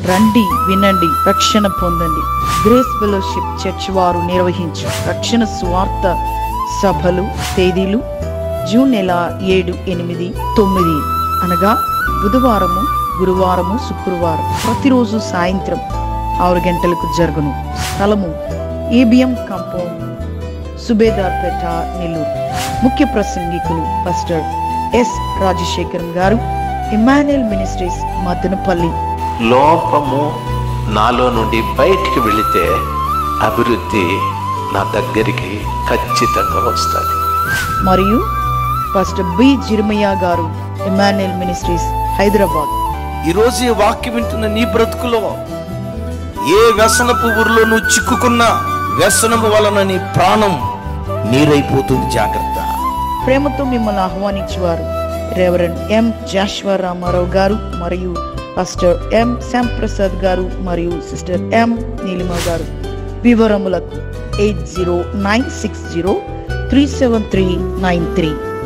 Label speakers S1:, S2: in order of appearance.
S1: రండి వినండి రక్షణ పొందండి గ్రేస్ ఫెలోషిప్ చర్చ్ వారు నిర్వహించు రక్షణ స్వార్థ సభలు తేదీలు జూన్ నెల ఏడు ఎనిమిది తొమ్మిది అనగా బుధవారము గురువారము శుక్రవారం ప్రతిరోజు సాయంత్రం ఆరు గంటలకు జరుగును స్థలము ఏబిఎం కాంపౌండ్ సుబేదార్పేట నెల్లూరు ముఖ్య ప్రసంగికులు పాస్టర్ ఎస్ రాజశేఖరం గారు ఇమాన్యుయల్ మినిస్ట్రీస్ మదనపల్లి
S2: లోపము నాలో నుండి బయటికి వెళితే అభివృద్ధి నా దగ్గరికి ఖచ్చితంగా వస్తుంది
S1: మరియు పాస్టర్ బి జిర్మయ్య గారు ఇమాన్యుయల్ మినిస్ట్రీస్ హైదరాబాద్
S3: ఈరోజు ఈ వాక్యం వింటున్న నీ బ్రతుకులో ఏ వ్యసనపు ఊరిలో నువ్వు చిక్కుకున్నా వ్యసనము వలన నీ ప్రాణం నీరైపోతుంది జాగ్రత్త
S1: ప్రేమతో మిమ్మల్ని ఆహ్వానించేవారు రెవరెండ్ ఎం జాష్వా రామారావు గారు మరియు పాస్టర్ ఎం శ్యామ్ ప్రసాద్ గారు మరియు సిస్టర్ ఎం నీలిమ గారు వివరములకు eight zero nine six zero three seven three nine three